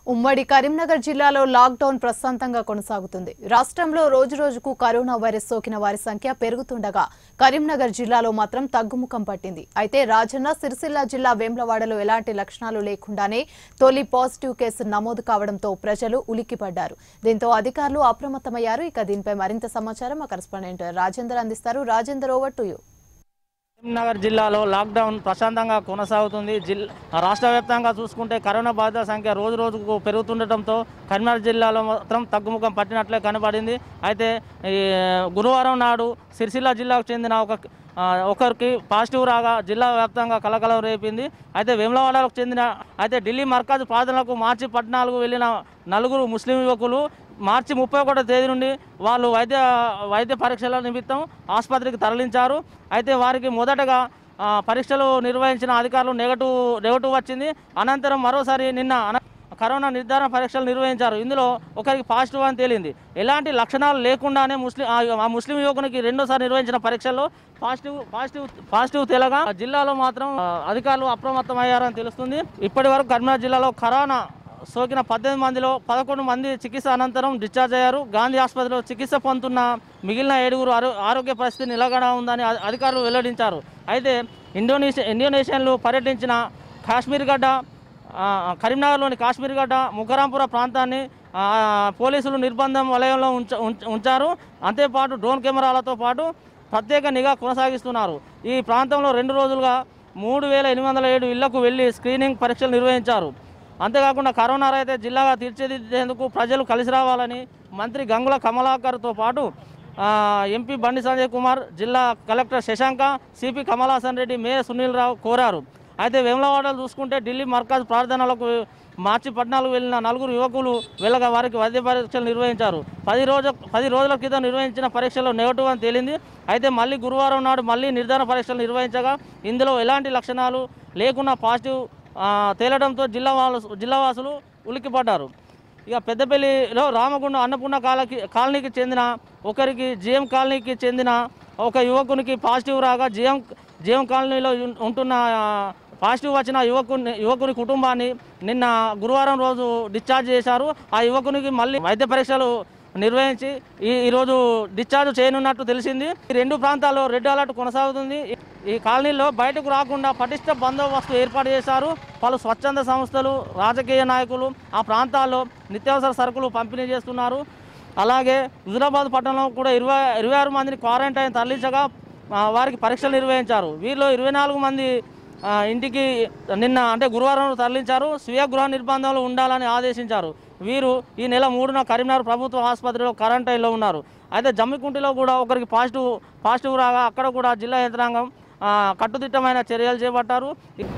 ఉమ్మడి కరీంనగర్ జిల్లాలో లాక్డౌన్ ప్రశాంతంగా కొనసాగుతుంది రాష్ట్రంలో రోజురోజుకు కరోనా వైరస్ సోకిన వారి సంఖ్య పెరుగుతుండగా కరీంనగర్ జిల్లాలో మాత్రం తగ్గుముఖం పట్టింది అయితే రాజన్న సిరిసిల్ల జిల్లా వేమ్లవాడలో ఎలాంటి లక్షణాలు లేకుండానే తొలి పాజిటివ్ కేసు నమోదు కావడంతో ప్రజలు ఉలిక్కిపడ్డారు దీంతో అధికారులు అప్రమత్తమయ్యారు ఇక దీనిపై మరింత సమాచారం మా కరెస్పాండెంట్ రాజేందర్ అందిస్తారు Rajender over to you Karimnagar జిల్లాలో లాక్డౌన్ ప్రశాంతంగా కొనసాగుతుంది జిల్ రాష్ట్ర వ్యాప్తంగా చూసుకుంటే కరోనా బాధితుల సంఖ్య రోజు రోజుకు పెరుగుతుండటంతో కరీంనగర్ జిల్లాలో మాత్రం తగ్గుముఖం పట్టినట్లే కనబడింది అయితే ఈ గురువారం నాడు సిరిసిల్ల జిల్లాకు చెందిన ఒక ఆ, ఒకరికి పాజిటివ్ రాగా జిల్లా వ్యాప్తంగా కలకలం రేపింది అయితే వేములవాడకు చెందిన అయితే ఢిల్లీ మర్కజ్ ప్రార్థనలకు మార్చి పద్నాలుగు వెళ్ళిన నలుగురు ముస్లిం యువకులు మార్చి ముప్పై ఒకటో తేదీ నుండి వాళ్ళు వైద్య వైద్య పరీక్షల నిమిత్తం ఆసుపత్రికి తరలించారు అయితే వారికి మొదటగా ఆ, పరీక్షలు నిర్వహించిన అధికారులు నెగటివ్ నెగటివ్ వచ్చింది అనంతరం మరోసారి నిన్న అన కరోనా నిర్ధారణ పరీక్షలు నిర్వహించారు ఇందులో ఒకరికి పాజిటివ్ అని తేలింది ఎలాంటి లక్షణాలు లేకుండానే ముస్లిం ఆ- ఆ ముస్లిం యువకునికి రెండోసారి నిర్వహించిన పరీక్షల్లో పాజిటివ్ పాజిటివ్ పాజిటివ్ తేలగా జిల్లాలో మాత్రం ఆ, అధికారులు అప్రమత్తమయ్యారని తెలుస్తుంది ఇప్పటి వరకు కరీంనగర్ జిల్లాలో కరోనా సోకిన పద్దెనిమిది మందిలో పదకొండు మంది చికిత్స అనంతరం డిశ్చార్జ్ అయ్యారు గాంధీ ఆసుపత్రిలో చికిత్స పొందుతున్న మిగిలిన ఏడుగురు ఆరో ఆరోగ్య పరిస్థితి నిలకడ ఉందని అధి- అధికారులు వెల్లడించారు అయితే ఇండోనేషియా ఇండోనేషియన్లు పర్యటించిన కాశ్మీర్ గడ్డ ఆ, కరీంనగర్లోని కాశ్మీర్ గడ్డ ముఖరాంపుర ప్రాంతాన్ని ఆ, పోలీసులు నిర్బంధం వలయంలో ఉంచ ఉంచ- ఉంచారు అంతేపాటు డ్రోన్ కెమెరాలతో పాటు ప్రత్యేక నిఘా కొనసాగిస్తున్నారు ఈ ప్రాంతంలో రెండు రోజులుగా మూడు వేల ఎనిమిది వందల ఏడు ఇళ్లకు వెళ్లి స్క్రీనింగ్ పరీక్షలు నిర్వహించారు అంతేకాకుండా కరోనా అయితే జిల్లాగా తీర్చిదిద్దేందుకు ప్రజలు కలిసి రావాలని మంత్రి గంగుల కమలాకర్తో పాటు ఆ, ఎంపీ బండి సంజయ్ కుమార్ జిల్లా collector Sasanka CP Kamalasan Reddy mayor Sunil Rao కోరారు అయితే వేములవాడలు చూసుకుంటే ఢిల్లీ మర్కజ్ ప్రార్థనలకు మార్చి పద్నాలుగు వెళ్ళిన నలుగురు యువకులు వెళ్ళగా వారికి వైద్య పరీక్షలు నిర్వహించారు పది రోజు పది రోజుల క్రితం నిర్వహించిన పరీక్షలో నెగటివ్ అని తేలింది అయితే మళ్ళీ గురువారం నాడు మళ్ళీ నిర్ధారణ పరీక్షలు నిర్వహించగా ఇందులో ఎలాంటి లక్షణాలు లేకున్నా పాజిటివ్ ఆ, తేలడంతో జిల్లా వాళ్ళు జిల్లావాసులు ఉలిక్కిపడ్డారు ఇక పెద్దపల్లిలో రామగుండం అన్నపూర్ణ కాలకి కాలనీకి చెందిన ఒకరికి జిఎం కాలనీకి చెందిన ఒక యువకునికి పాజిటివ్ రాగా జిఎం జిఎం కాలనీలో ఉం- ఉంటున్న ఆ, పాజిటివ్ వచ్చిన యువకుని యువకుని కుటుంబాన్ని నిన్న గురువారం రోజు డిశ్చార్జ్ చేశారు ఆ యువకునికి మళ్ళీ వైద్య పరీక్షలు నిర్వహించి ఈ ఈరోజు డిశ్చార్జ్ చేయనున్నట్టు తెలిసింది ఈ రెండు ప్రాంతాల్లో రెడ్ అలర్ట్ కొనసాగుతుంది ఈ- ఈ కాలనీలో బయటకు రాకుండా పటిష్ట బందోబస్తు ఏర్పాటు చేశారు పలు స్వచ్ఛంద సంస్థలు రాజకీయ నాయకులు ఆ ప్రాంతాల్లో నిత్యావసర సరుకులు పంపిణీ చేస్తున్నారు అలాగే హుజురాబాద్ పట్టణంలో కూడా ఇరవై ఇరవై ఆరు మందిని క్వారంటైన్ తరలించగా ఆ, వారికి పరీక్షలు నిర్వహించారు వీరిలో ఇరవై నాలుగు మంది ఆ, ఇంటికి నిన్న అంటే గురువారం తరలించారు స్వీయ గృహ నిర్బంధంలో ఉండాలని ఆదేశించారు వీరు ఈ నెల మూడున కరీంనగర్ ప్రభుత్వ ఆసుపత్రిలో క్వారంటైన్లో ఉన్నారు అయితే జమ్మికుంటిలో కూడా ఒకరికి పాజిటివ్ పాజిటివ్ రాగా అక్కడ కూడా జిల్లా యంత్రాంగం ఆ, కట్టుదిట్టమైన చర్యలు చేపట్టారు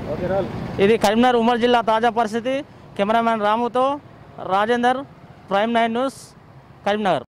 ఇది కరీంనగర్ ఉమ్మడి జిల్లా తాజా పరిస్థితి కెమెరామ్యాన్ రాముతో Rajender prime nine news Karimnagar